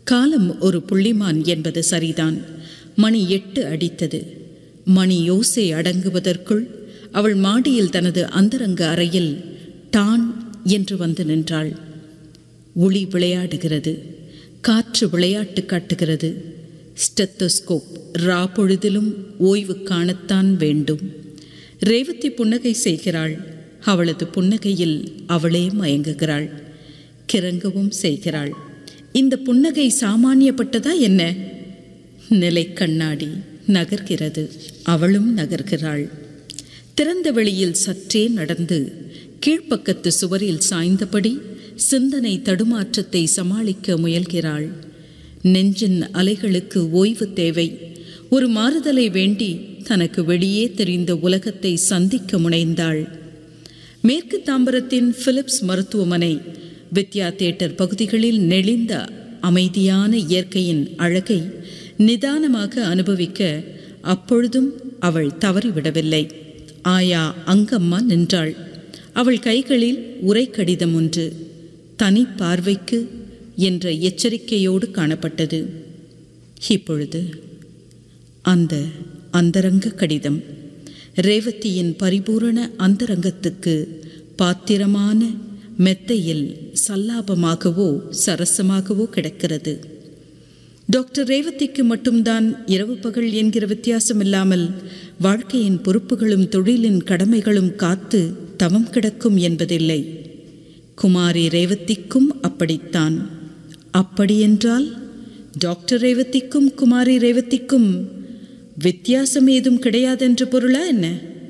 காலம் ஒரு புள்ளிமான் என்பது சரிதான் மணி எட்டு அடித்தது மணி யோசை அடங்குவதற்குள் அவள் மாடியில் தனது அந்தரங்க அறையில் டான் என்று வந்து நின்றாள் ஒளி விளையாடுகிறது காற்று விளையாட்டு காட்டுகிறது ஸ்டெத்தோஸ்கோப் ரா பொழுதிலும் ஓய்வு காணத்தான் வேண்டும் ரேவதி புன்னகை செய்கிறாள் அவளது புன்னகையில் அவளே மயங்குகிறாள் கிறங்கவும் செய்கிறாள் இந்த புன்னகை சாமானியப்பட்டதா என்ன நிலை கண்ணாடி நகர்கிறது அவளும் நகர்கிறாள் திறந்த வெளியில் சற்றே நடந்து கீழ்ப்பக்கத்து சுவரில் சாய்ந்தபடி சிந்தனை தடுமாற்றத்தை சமாளிக்க முயல்கிறாள் நெஞ்சின் அலைகளுக்கு ஓய்வு தேவை ஒரு மாறுதலை வேண்டி தனக்கு வெளியே தெரிந்த உலகத்தை சந்திக்க முனைந்தாள் மேற்கு தாம்பரத்தின் பிலிப்ஸ் மருத்துவமனை வித்யா தியேட்டர் பகுதிகளில் நெளிந்த அமைதியான இயற்கையின் அழகை நிதானமாக அனுபவிக்க அப்பொழுதும் அவள் தவறிவிடவில்லை ஆயா அங்கம்மா நின்றாள் அவள் கைகளில் உரை கடிதம் ஒன்று தனி பார்வைக்கு என்ற எச்சரிக்கையோடு காணப்பட்டது இப்பொழுது அந்த அந்தரங்க கடிதம் ரேவதியின் பரிபூரண அந்தரங்கத்துக்கு பாத்திரமான மெத்தையில் சல்லாபமாகவோ சரசமாகவோ கிடக்கிறது டாக்டர் ரேவதிக்கு மட்டும்தான் இரவு பகல் என்கிற வித்தியாசம் இல்லாமல் வாழ்க்கையின் பொறுப்புகளும் தொழிலின் கடமைகளும் காத்து தவம் கிடக்கும் என்பதில்லை குமாரி ரேவதிக்கும் அப்படித்தான் அப்படியென்றால் டாக்டர் ரேவதிக்கும் குமாரி ரேவதிக்கும் வித்தியாசம் ஏதும் கிடையாதென்ற பொருளா என்ன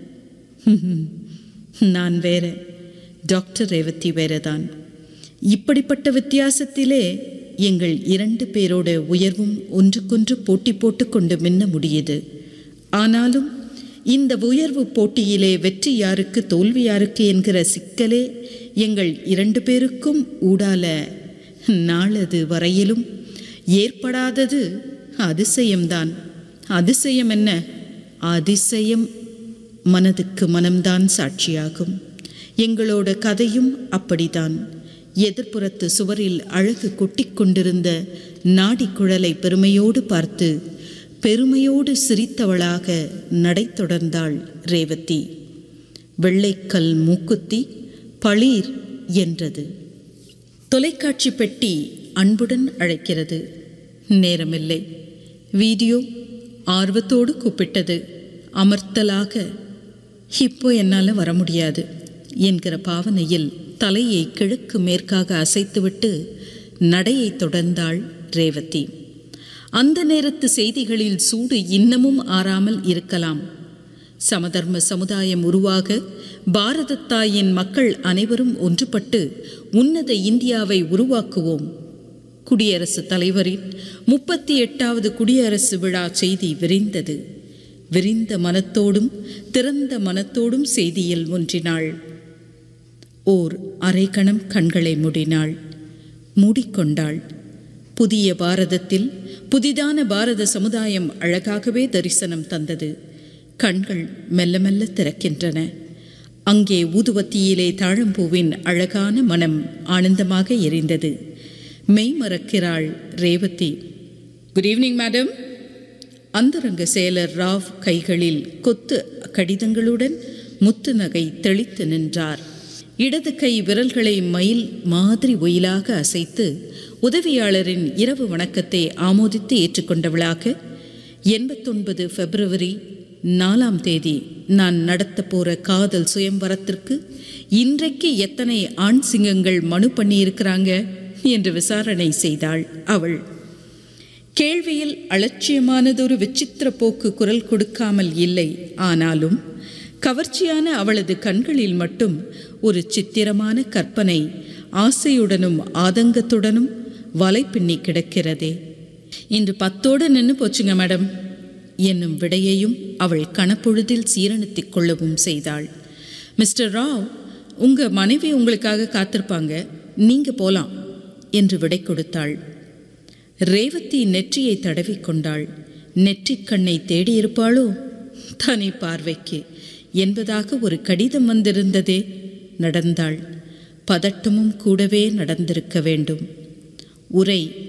நான் வேற டாக்டர் ரேவதி வேறதான் இப்படிப்பட்ட வித்தியாசத்திலே எங்கள் இரண்டு பேரோட உயர்வும் ஒன்றுக்கொன்று போட்டி போட்டுக்கொண்டு மின்ன முடியுது ஆனாலும் இந்த உயர்வு போட்டியிலே வெற்றி யாருக்கு தோல்வி யாருக்கு என்கிற சிக்கலே எங்கள் இரண்டு பேருக்கும் ஊடால நாளது வரையிலும் ஏற்படாதது அதிசயம்தான் அதிசயம் என்ன அதிசயம் மனதுக்கு மனம்தான் சாட்சியாகும் எங்களோட கதையும் அப்படிதான் எதிர்ப்புறத்து சுவரில் அழகு கொட்டிக் கொண்டிருந்த நாடி குழலை பெருமையோடு பார்த்து பெருமையோடு சிரித்தவளாக நடை தொடர்ந்தாள் ரேவதி வெள்ளைக்கல் மூக்குத்தி பளீர் என்றது தொலைக்காட்சி பெட்டி அன்புடன் அழைக்கிறது நேரமில்லை வீடியோ ஆர்வத்தோடு கூப்பிட்டது அமர்த்தலாக இப்போ என்னால் வர முடியாது என்கிற பாவனையில் தலையை கிழக்கு மேற்காக அசைத்துவிட்டு நடையை தொடர்ந்தாள் ரேவதி அந்த நேரத்து செய்திகளில் சூடு இன்னமும் ஆறாமல் இருக்கலாம் சமதர்ம சமுதாயம் உருவாக பாரத தாயின் மக்கள் அனைவரும் ஒன்றுபட்டு உன்னத இந்தியாவை உருவாக்குவோம் குடியரசுத் தலைவரின் முப்பத்தி எட்டாவது குடியரசு விழா செய்தி விரிந்தது விரிந்த மனத்தோடும் திறந்த மனத்தோடும் செய்தியில் ஒன்றினாள் ஓர் அரைக்கணம் கண்களை மூடினாள் மூடிக்கொண்டாள் புதிய பாரதத்தில் புதிதான பாரத சமுதாயம் அழகாகவே தரிசனம் தந்தது கண்கள் மெல்ல மெல்ல திறக்கின்றன அங்கே ஊதுவத்தியிலே தாழம்பூவின் அழகான மனம் ஆனந்தமாக எரிந்தது மெய் மறக்கிறாள் ரேவதி குட் ஈவினிங் மேடம் அந்தரங்க செயலர் ராவ் கைகளில் கொத்து கடிதங்களுடன் முத்து நகை தெளித்து நின்றார் இடது கை விரல்களை மயில் மாதிரி ஒயிலாக அசைத்து உதவியாளரின் இரவு வணக்கத்தை ஆமோதித்து ஏற்றுக்கொண்டவளாக எண்பத்தொன்பது பிப்ரவரி நாலாம் தேதி நான் நடத்த போற காதல் சுயம்வரத்திற்கு இன்றைக்கு எத்தனை ஆண் சிங்கங்கள் மனு பண்ணியிருக்கிறாங்க என்று விசாரணை செய்தாள் அவள் கேள்வியில் அலட்சியமானதொரு விசித்திர போக்கு குரல் கொடுக்காமல் இல்லை ஆனாலும் கவர்ச்சியான அவளது கண்களில் மட்டும் ஒரு சித்திரமான கற்பனை ஆசையுடனும் ஆதங்கத்துடனும் வலை பின்னி கிடக்கிறதே இன்று பத்தோடு நின்று போச்சுங்க மேடம் என்னும் விடையையும் அவள் கணப்பொழுதில் சீரணித்துக் கொள்ளவும் செய்தாள் மிஸ்டர் ராவ் உங்க மனைவி உங்களுக்காக காத்திருப்பாங்க நீங்க போலாம் என்று விடை கொடுத்தாள் ரேவதி நெற்றியை தடவிக்கொண்டாள் நெற்றிக் கண்ணை தேடியிருப்பாளோ தனி பார்வைக்கு என்பதாக ஒரு கடிதம் வந்திருந்ததே நடந்தாள் பதட்டமும் கூடவே நடந்திருக்க வேண்டும் உரை